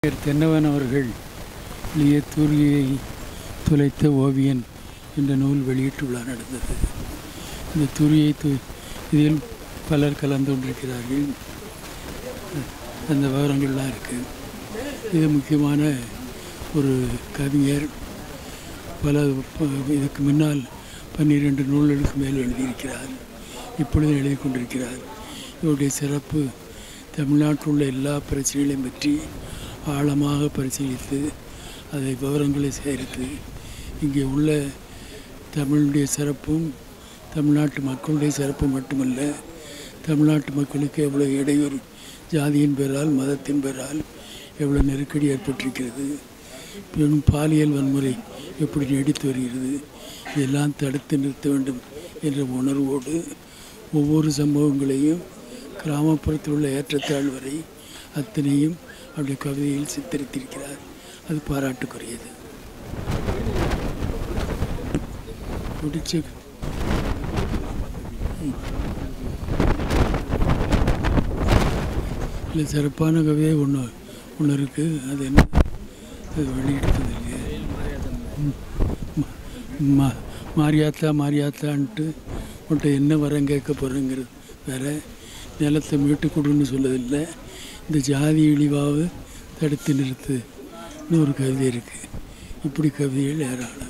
தென்னவன் அவர்கள் எழுதிய தூரிகையை துளைத்த ஓவியன் என்ற நூல் வெளியீட்டு விழா நடந்தது இந்த தூரியை து இதில் பலர் கலந்து கொண்டிருக்கிறார்கள் அந்த விவரங்கள்லாம் இருக்குது இது முக்கியமான ஒரு கவிஞர் பல ப- இதுக்கு முன்னால் பன்னிரெண்டு நூல்களுக்கு மேல் எழுதியிருக்கிறார் இப்பொழுது எழுதி கொண்டிருக்கிறார் இவருடைய சிறப்பு தமிழ்நாட்டில் உள்ள எல்லா பிரச்சனைகளையும் பற்றி ஆழமாக பரிசீலித்து அதை விவரங்களை சேரித்து இங்கே உள்ள தமிழுடைய சிறப்பும் தமிழ்நாட்டு மக்களுடைய சிறப்பு மட்டுமல்ல தமிழ்நாட்டு மக்களுக்கு எவ்வளோ இடையூறு ஜாதியின் பேரால் மதத்தின் பேரால் எவ்வளோ நெருக்கடி ஏற்பட்டிருக்கிறது பெரும் பாலியல் வன்முறை எப்படி நீடித்து வருகிறது இதெல்லாம் தடுத்து நிறுத்த வேண்டும் என்ற உணர்வோடு ஒவ்வொரு சம்பவங்களையும் கிராமப்புறத்தில் உள்ள ஏற்றத்தாழ் வரை அத்தனையும் அவருடைய கவிதையில் சித்தரித்திருக்கிறார் அது பாராட்டுக்குரியது பிடிச்ச இல்லை சிறப்பான கவிதை ஒன்று ஒன்று இருக்குது அது என்ன அது வெளியிட்டது இல்லையா ம். மா மாரியாத்தா மாரியாத்தான்ட்டு உன்ட்ட என்ன வரம் கேட்க போகிறேங்கிறது வேற நிலத்தை மீட்டு கொடுன்னு சொல்லதில்லை இந்த ஜாதி இழிவாக தடுத்து நிறுத்து ஒரு கவிதை இருக்குது இப்படி கவிதைகள் ஏராளம்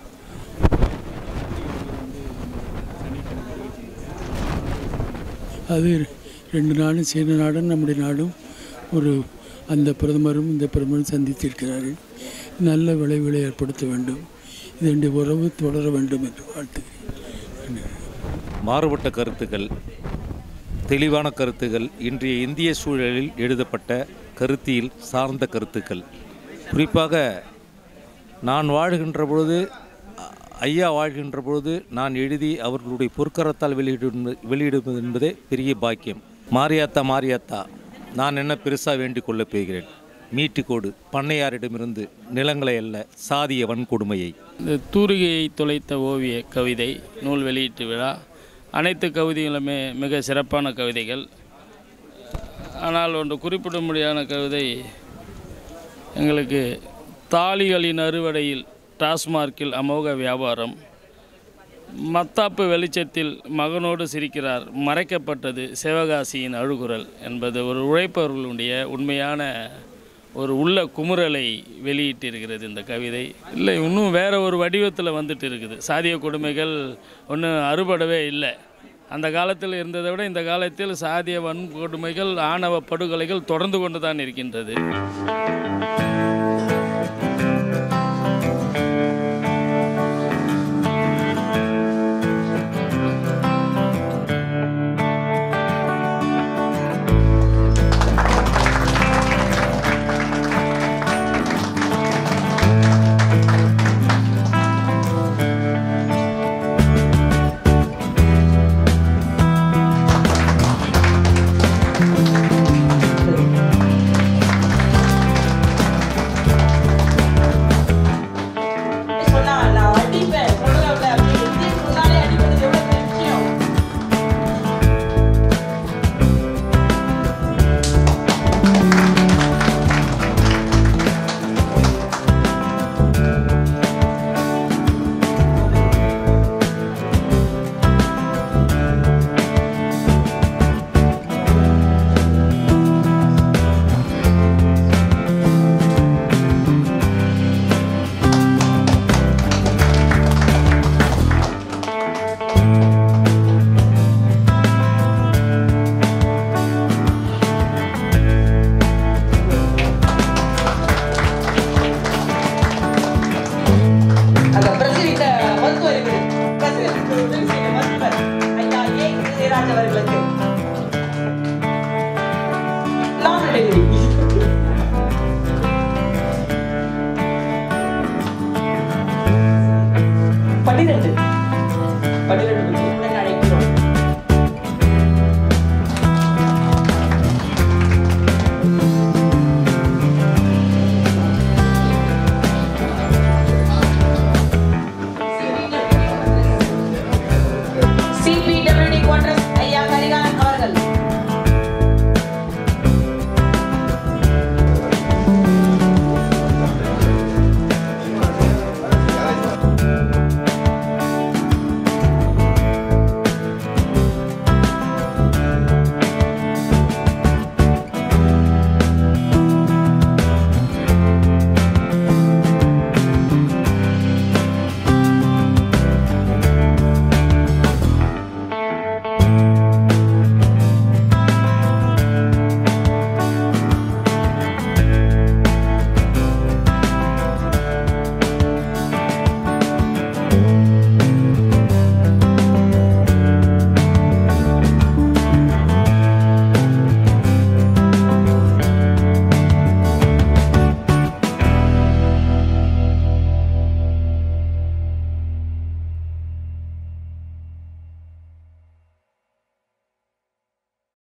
அது ரெண்டு நாடும் சீன நாடும் நம்முடைய நாடும் ஒரு அந்த பிரதமரும் இந்த பிரதமரும் சந்தித்திருக்கிறார்கள் நல்ல விளைவுகளை ஏற்படுத்த வேண்டும் இதனுடைய உறவு தொடர வேண்டும் என்று வாழ்த்துகிறேன் மாறுபட்ட கருத்துக்கள் தெளிவான கருத்துக்கள் இன்றைய இந்திய சூழலில் எழுதப்பட்ட கருத்தியல் சார்ந்த கருத்துக்கள் குறிப்பாக நான் வாழ்கின்ற பொழுது அ- ஐயா வாழ்கின்ற பொழுது நான் எழுதி அவர்களுடைய பொற்கரத்தால் வெளியிடு வெளியிடுவது என்பதே பெரிய பாக்கியம் மாரியாத்தா மாரியாத்தா நான் என்ன பெருசாக வேண்டிக் கொள்ளப் போகிறேன் மீட்டுக்கோடு பண்ணையாரிடமிருந்து நிலங்களை அல்ல சாதிய வன்கொடுமையை இந்த தூரிகையை தொலைத்த ஓவிய கவிதை நூல் வெளியீட்டு விழா அனைத்து கவிதைகளுமே மிக சிறப்பான கவிதைகள் ஆனால் ஒன்று குறிப்பிடும்படியான கவிதை எங்களுக்கு தாலிகளின் அறுவடையில் டாஸ்மார்க்கில் அமோக வியாபாரம் மத்தாப்பு வெளிச்சத்தில் மகனோடு சிரிக்கிறார் மறைக்கப்பட்டது சிவகாசியின் அழுகுரல் என்பது ஒரு உழைப்பவர்களுடைய உண்மையான ஒரு உள்ள குமுறலை வெளியிட்டிருக்கிறது இந்த கவிதை இல்லை இன்னும் வேற ஒரு வடிவத்தில் வந்துட்டு இருக்குது சாதிய கொடுமைகள் ஒன்றும் அறுபடவே இல்லை அந்த காலத்தில் இருந்ததை விட இந்த காலத்தில் சாதிய வன்கொடுமைகள் ஆணவ படுகொலைகள் தொடர்ந்து கொண்டு தான் இருக்கின்றது